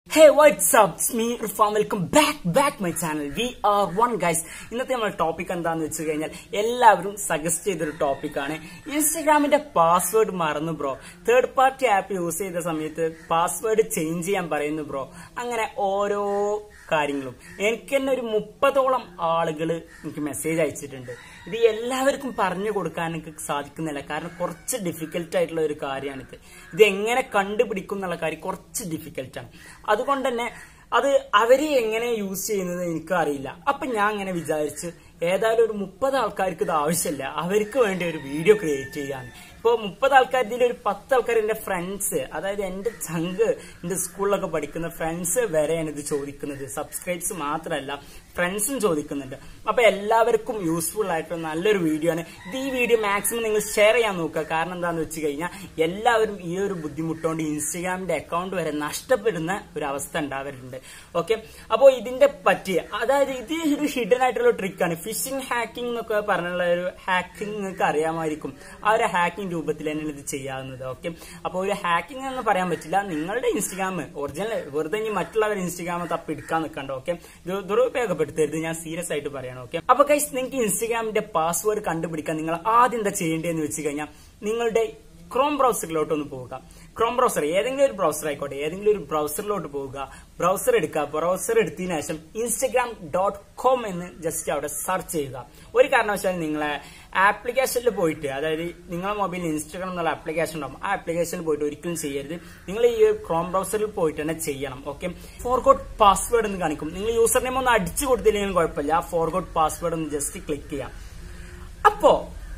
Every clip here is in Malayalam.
hey what's up me Irfan welcome back back my channel we are one guys ഇന്നത്തെ നമ്മുടെ ടോപ്പിക് എന്താന്ന് വെച്ച് കഴിഞ്ഞാൽ എല്ലാവരും സജസ്റ്റ് ചെയ്തൊരു ടോപ്പിക്കാണ് ഇൻസ്റ്റഗ്രാമിന്റെ പാസ്വേഡ് മറന്നു bro third party app use ചെയ്ത സമയത്ത് പാസ്വേഡ് ചേഞ്ച് ചെയ്യാൻ പറയുന്നു ബ്രോ അങ്ങനെ ഓരോ കാര്യങ്ങളും എനിക്ക് തന്നെ ഒരു മുപ്പതോളം ആളുകൾ എനിക്ക് മെസ്സേജ് അയച്ചിട്ടുണ്ട് ഇത് എല്ലാവർക്കും പറഞ്ഞു കൊടുക്കാൻ എനിക്ക് സാധിക്കുന്നില്ല കാരണം കുറച്ച് ഡിഫിക്കൽട്ട് ആയിട്ടുള്ള ഒരു കാര്യമാണിത് ഇത് എങ്ങനെ കണ്ടുപിടിക്കും എന്നുള്ള കാര്യം കുറച്ച് ഡിഫിക്കൽട്ടാണ് അതുകൊണ്ട് തന്നെ അത് അവര് എങ്ങനെ യൂസ് ചെയ്യുന്നത് എനിക്ക് അറിയില്ല അപ്പൊ ഞാൻ അങ്ങനെ വിചാരിച്ച് ഏതായാലും ഒരു മുപ്പത് ആൾക്കാർക്ക് ഇത് ആവശ്യമില്ല അവർക്ക് വേണ്ടി ഒരു വീഡിയോ ക്രിയേറ്റ് ചെയ്യാൻ ഇപ്പോൾ മുപ്പത് ആൾക്കാരിൽ ഒരു പത്ത് ആൾക്കാർ എന്റെ ഫ്രണ്ട്സ് അതായത് എന്റെ ചങ്ക് എന്റെ സ്കൂളിലൊക്കെ പഠിക്കുന്ന ഫ്രണ്ട്സ് വരെയാണ് ഇത് ചോദിക്കുന്നത് സബ്സ്ക്രൈബ്സ് മാത്രമല്ല ഫ്രണ്ട്സും ചോദിക്കുന്നുണ്ട് അപ്പൊ എല്ലാവർക്കും യൂസ്ഫുൾ ആയിട്ടുള്ള നല്ലൊരു വീഡിയോ ആണ് ഇത് ഈ വീഡിയോ മാക്സിമം നിങ്ങൾ ഷെയർ ചെയ്യാൻ നോക്കുക കാരണം എന്താണെന്ന് വെച്ച് കഴിഞ്ഞാൽ എല്ലാവരും ഈ ഒരു ബുദ്ധിമുട്ടുകൊണ്ട് ഇൻസ്റ്റഗ്രാമിന്റെ അക്കൗണ്ട് വരെ നഷ്ടപ്പെടുന്ന ഒരു അവസ്ഥ ഉണ്ടാവാറുണ്ട് ഓക്കെ അപ്പോൾ ഇതിന്റെ പറ്റി അതായത് ഇത് ഒരു ഹിഡൻ ആയിട്ടുള്ള ട്രിക്കാണ് ഫിഷിംഗ് ഹാക്കിംഗ് എന്നൊക്കെ പറഞ്ഞുള്ള ഒരു ഹാക്കിംഗ് നിങ്ങൾക്ക് അറിയാമായിരിക്കും ആ ഒരു ഹാക്കിംഗ് രൂപത്തിൽ തന്നെയാണ് ഇത് ചെയ്യാവുന്നത് ഓക്കെ അപ്പോൾ ഒരു ഹാക്കിംഗ് എന്ന് പറയാൻ പറ്റില്ല നിങ്ങളുടെ ഇൻസ്റ്റഗ്രാം ഒറിജിനൽ വെറുതെ ഇനി മറ്റുള്ളവർ ഇൻസ്റ്റഗ്രാം തപ്പിയെടുക്കാൻ നിൽക്കണ്ട ഓക്കെ ഇത് ദുരുപയോഗപ്പെടുത്തരുത് ഞാൻ സീരിയസ് ആയിട്ട് പറയണം ഓക്കെ അപ്പൊ കൈസ് നിങ്ങൾക്ക് ഇൻസ്റ്റഗ്രാമിന്റെ പാസ്വേഡ് കണ്ടുപിടിക്കാൻ നിങ്ങൾ ആദ്യം എന്താ ചെയ്യേണ്ടതെന്ന് വെച്ച് കഴിഞ്ഞാൽ നിങ്ങളുടെ ക്രോം ബ്രൗസറിലോട്ട് ഒന്ന് പോവുക ക്രോം ബ്രൗസർ ഏതെങ്കിലും ഒരു ബ്രൗസർ ആയിക്കോട്ടെ ഏതെങ്കിലും ഒരു ബ്രൗസറിലോട്ട് പോവുക ബ്രൗസർ എടുക്കുക ബ്രൗസർ എടുത്തതിനു ശേഷം ഇൻസ്റ്റഗ്രാം ഡോട്ട് കോം എന്ന് ജസ്റ്റ് അവിടെ സെർച്ച് ചെയ്യുക ഒരു കാരണവശാലും നിങ്ങളെ ആപ്ലിക്കേഷനിൽ പോയിട്ട് അതായത് നിങ്ങളെ മൊബൈലിൽ ഇൻസ്റ്റാഗ്രാം എന്നുള്ള ആപ്ലിക്കേഷൻ ഉണ്ടാവും ആ ആപ്ലിക്കേഷനിൽ പോയിട്ട് ഒരിക്കലും ചെയ്യരുത് നിങ്ങൾ ഈ ക്രോം ബ്രൗസറിൽ പോയിട്ട് തന്നെ ചെയ്യണം ഓക്കെ ഫോർഗോട്ട് പാസ്വേഡ് എന്ന് കാണിക്കും നിങ്ങൾ യൂസർ നെയിം ഒന്ന് അടിച്ചു കൊടുത്തില്ലെങ്കിലും കുഴപ്പമില്ല ആ ഫോർഗോട്ട് പാസ്വേഡ് ഒന്ന് ജസ്റ്റ് ക്ലിക്ക് ചെയ്യാം അപ്പോ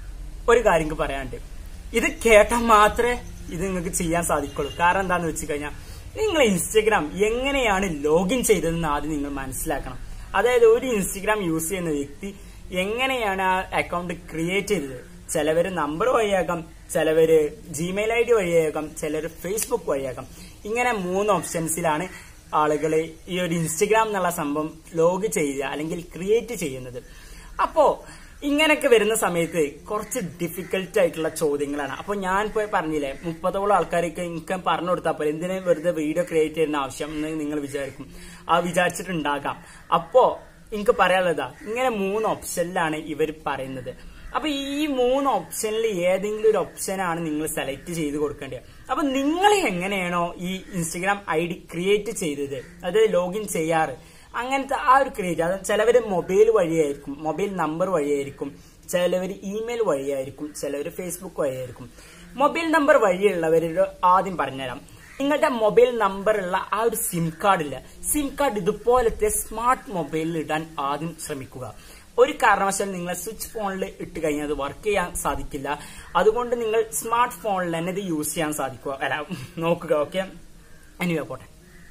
ഒരു കാര്യം എനിക്ക് പറയാനുണ്ട് ഇത് കേട്ടാൽ മാത്രമേ ഇത് നിങ്ങൾക്ക് ചെയ്യാൻ സാധിക്കുള്ളൂ കാരണം എന്താന്ന് വെച്ച് കഴിഞ്ഞാൽ നിങ്ങൾ ഇൻസ്റ്റഗ്രാം എങ്ങനെയാണ് ലോഗിൻ ചെയ്തതെന്ന് ആദ്യം നിങ്ങൾ മനസ്സിലാക്കണം അതായത് ഒരു ഇൻസ്റ്റഗ്രാം യൂസ് ചെയ്യുന്ന വ്യക്തി എങ്ങനെയാണ് ആ അക്കൗണ്ട് ക്രിയേറ്റ് ചെയ്തത് ചിലവര് നമ്പർ വഴിയാക്കാം ചിലവര് ജിമെയിൽ ഐ ഡി വഴിയാക്കാം ചിലർ ഫേസ്ബുക്ക് വഴിയാക്കാം ഇങ്ങനെ മൂന്ന് ഓപ്ഷൻസിലാണ് ആളുകൾ ഈ ഒരു ഇൻസ്റ്റഗ്രാം എന്നുള്ള സംഭവം ലോഗ് ചെയ്യുക അല്ലെങ്കിൽ ക്രിയേറ്റ് ചെയ്യുന്നത് അപ്പോ ഇങ്ങനെയൊക്കെ വരുന്ന സമയത്ത് കുറച്ച് ഡിഫിക്കൽട്ട് ആയിട്ടുള്ള ചോദ്യങ്ങളാണ് അപ്പൊ ഞാൻ ഇപ്പൊ പറഞ്ഞില്ലേ മുപ്പതോളം ആൾക്കാർക്ക് എനിക്ക് പറഞ്ഞു കൊടുത്താൽ പോലെ എന്തിനാ വെറുതെ വീഡിയോ ക്രിയേറ്റ് ചെയ്യുന്ന ആവശ്യം എന്ന് നിങ്ങൾ വിചാരിക്കും ആ വിചാരിച്ചിട്ടുണ്ടാകാം അപ്പോ എനിക്ക് പറയാനുള്ളതാ ഇങ്ങനെ മൂന്ന് ഓപ്ഷനിലാണ് ഇവർ പറയുന്നത് അപ്പൊ ഈ മൂന്ന് ഓപ്ഷനിൽ ഏതെങ്കിലും ഒരു ഓപ്ഷനാണ് നിങ്ങൾ സെലക്ട് ചെയ്ത് കൊടുക്കേണ്ടത് അപ്പൊ നിങ്ങൾ എങ്ങനെയാണോ ഈ ഇൻസ്റ്റഗ്രാം ഐ ഡി ക്രിയേറ്റ് ചെയ്തത് അത് ലോഗിൻ ചെയ്യാറ് അങ്ങനത്തെ ആ ഒരു ക്രിയേറ്റ് അത് ചിലവർ മൊബൈൽ വഴിയായിരിക്കും മൊബൈൽ നമ്പർ വഴിയായിരിക്കും ചിലവർ ഇമെയിൽ വഴിയായിരിക്കും ചിലവർ ഫേസ്ബുക്ക് വഴിയായിരിക്കും മൊബൈൽ നമ്പർ വഴിയുള്ളവരോട് ആദ്യം പറഞ്ഞുതരാം നിങ്ങളുടെ മൊബൈൽ നമ്പർ ഉള്ള ആ ഒരു സിം കാർഡ് ഇല്ല സിം കാർഡ് ഇതുപോലത്തെ സ്മാർട്ട് മൊബൈലിൽ ഇടാൻ ആദ്യം ശ്രമിക്കുക ഒരു കാരണവശാലും നിങ്ങൾ സ്വിച്ച് ഫോണിൽ ഇട്ട് കഴിഞ്ഞാൽ അത് വർക്ക് ചെയ്യാൻ സാധിക്കില്ല അതുകൊണ്ട് നിങ്ങൾ സ്മാർട്ട് ഫോണിൽ തന്നെ ഇത് യൂസ് ചെയ്യാൻ സാധിക്കുക അല്ല നോക്കുക ഓക്കെ എനിവേ പോട്ടെ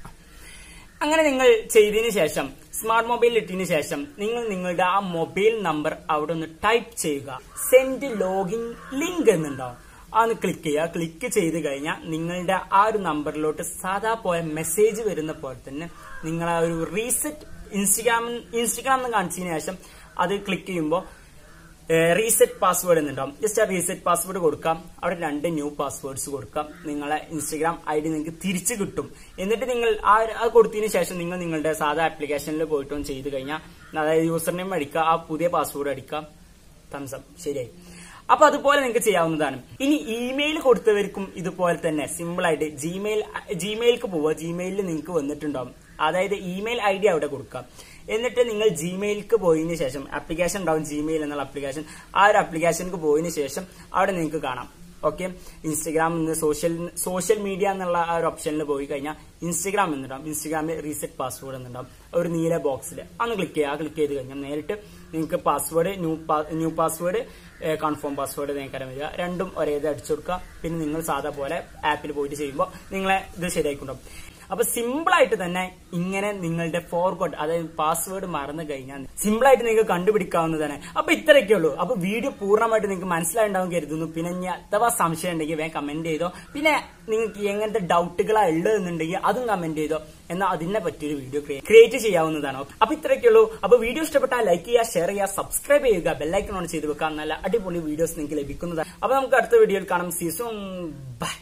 അങ്ങനെ നിങ്ങൾ ചെയ്തതിന് ശേഷം സ്മാർട്ട് മൊബൈൽ ഇട്ടതിന് ശേഷം നിങ്ങൾ നിങ്ങളുടെ ആ മൊബൈൽ നമ്പർ അവിടെ ഒന്ന് ടൈപ്പ് ചെയ്യുക സെൻഡ് ലോഗിൻ ലിങ്ക് എന്നുണ്ടാവും അതൊന്ന് ക്ലിക്ക് ചെയ്യുക ക്ലിക്ക് ചെയ്ത് കഴിഞ്ഞാൽ നിങ്ങളുടെ ആ ഒരു നമ്പറിലോട്ട് സാധാ പോയ മെസ്സേജ് വരുന്ന പോലെ തന്നെ നിങ്ങൾ ആ ഒരു റീസെറ്റ് ഇൻസ്റ്റഗ്രാം ഇൻസ്റ്റഗ്രാം എന്ന് കാണിച്ചതിന് ശേഷം അത് ക്ലിക്ക് ചെയ്യുമ്പോൾ റീസെറ്റ് പാസ്വേഡ് എന്നുണ്ടാവും ജസ്റ്റ് ആ റീസെറ്റ് പാസ്വേഡ് കൊടുക്കാം അവിടെ രണ്ട് ന്യൂ പാസ്വേഡ്സ് കൊടുക്കാം നിങ്ങളെ ഇൻസ്റ്റഗ്രാം ഐ ഡി നിങ്ങൾക്ക് തിരിച്ചു കിട്ടും എന്നിട്ട് നിങ്ങൾ ആ അത് കൊടുത്തതിന് ശേഷം നിങ്ങൾ നിങ്ങളുടെ സാധാ ആപ്ലിക്കേഷനിൽ പോയിട്ടും ചെയ്ത് കഴിഞ്ഞാൽ അതായത് യൂസർ നെയിം അടിക്കുക ആ പുതിയ പാസ്വേഡ് അടിക്കാം തംസം ശരിയായി അപ്പൊ അതുപോലെ നിങ്ങൾക്ക് ചെയ്യാവുന്നതാണ് ഇനി ഇമെയിൽ കൊടുത്തവർക്കും ഇതുപോലെ തന്നെ സിമ്പിൾ ആയിട്ട് ജിമെയിൽ ജിമെയിലേക്ക് പോവുക ജിമെയിലിൽ നിങ്ങൾക്ക് വന്നിട്ടുണ്ടാവും അതായത് ഇമെയിൽ ഐ ഡി അവിടെ കൊടുക്കാം എന്നിട്ട് നിങ്ങൾ ജിമെയിലേക്ക് പോയതിനു ശേഷം ആപ്ലിക്കേഷൻ ഉണ്ടാവും ജിമെയിൽ എന്നുള്ള ആപ്ലിക്കേഷൻ ആ ഒരു ആപ്ലിക്കേഷനിലേക്ക് പോയതിനു ശേഷം അവിടെ നിങ്ങൾക്ക് കാണാം ഓക്കെ ഇൻസ്റ്റഗ്രാം എന്ന് സോഷ്യൽ സോഷ്യൽ മീഡിയ എന്നുള്ള ആ ഒരു ഓപ്ഷനിൽ പോയി കഴിഞ്ഞാൽ ഇൻസ്റ്റഗ്രാം എന്നുണ്ടാവും ഇൻസ്റ്റഗ്രാമിൽ റീസെറ്റ് പാസ്വേഡ് എന്നുണ്ടാവും ഒരു നീല ബോക്സിൽ അന്ന് ക്ലിക്ക് ചെയ്യുക ക്ലിക്ക് ചെയ്ത് കഴിഞ്ഞാൽ നേരിട്ട് നിങ്ങൾക്ക് password new new password confirm password നേക്കാരം വരിക രണ്ടും ഒരേത് അടിച്ചു കൊടുക്കുക പിന്നെ നിങ്ങൾ സാധാ പോലെ ആപ്പിൽ പോയിട്ട് ചെയ്യുമ്പോൾ നിങ്ങളെ ഇത് ശരിയായിക്കൊണ്ടാവും അപ്പൊ സിമ്പിൾ ആയിട്ട് തന്നെ ഇങ്ങനെ നിങ്ങളുടെ ഫോർഗോട്ട് അതായത് പാസ്വേഡ് മറന്നു കഴിഞ്ഞാൽ സിമ്പിൾ ആയിട്ട് നിങ്ങൾക്ക് കണ്ടുപിടിക്കാവുന്നതാണ് അപ്പൊ ഇത്രയൊക്കെ ഉള്ളൂ അപ്പൊ വീഡിയോ പൂർണ്ണമായിട്ട് നിങ്ങൾക്ക് മനസ്സിലായിട്ടുണ്ടാവും കരുതുന്നു പിന്നെ ഇനി അഥവാ സംശയം ഉണ്ടെങ്കിൽ വേഗം കമന്റ് ചെയ്തോ പിന്നെ നിങ്ങൾക്ക് എങ്ങനത്തെ ഡൗട്ടുകളാ ഉള്ളതെന്നുണ്ടെങ്കിൽ അതും കമന്റ് ചെയ്തോ എന്നാൽ അതിനെ പറ്റിയൊരു വീഡിയോ ക്രിയേറ്റ് ചെയ്യാവുന്നതാണ് അപ്പൊ ഇത്രയൊക്കെ ഉള്ളൂ അപ്പൊ വീഡിയോ ഇഷ്ടപ്പെട്ടാൽ ലൈക്ക് ചെയ്യുക ഷെയർ ചെയ്യുക സബ്സ്ക്രൈബ് ചെയ്യുക ബെല്ലൈക്കൺ ഓൺ ചെയ്ത് വെക്കാം നല്ല അടിപൊളി വീഡിയോസ് നിങ്ങൾക്ക് ലഭിക്കുന്നതാണ് അപ്പൊ നമുക്ക് അടുത്ത വീഡിയോയിൽ കാണാം സീസൺ ബൈ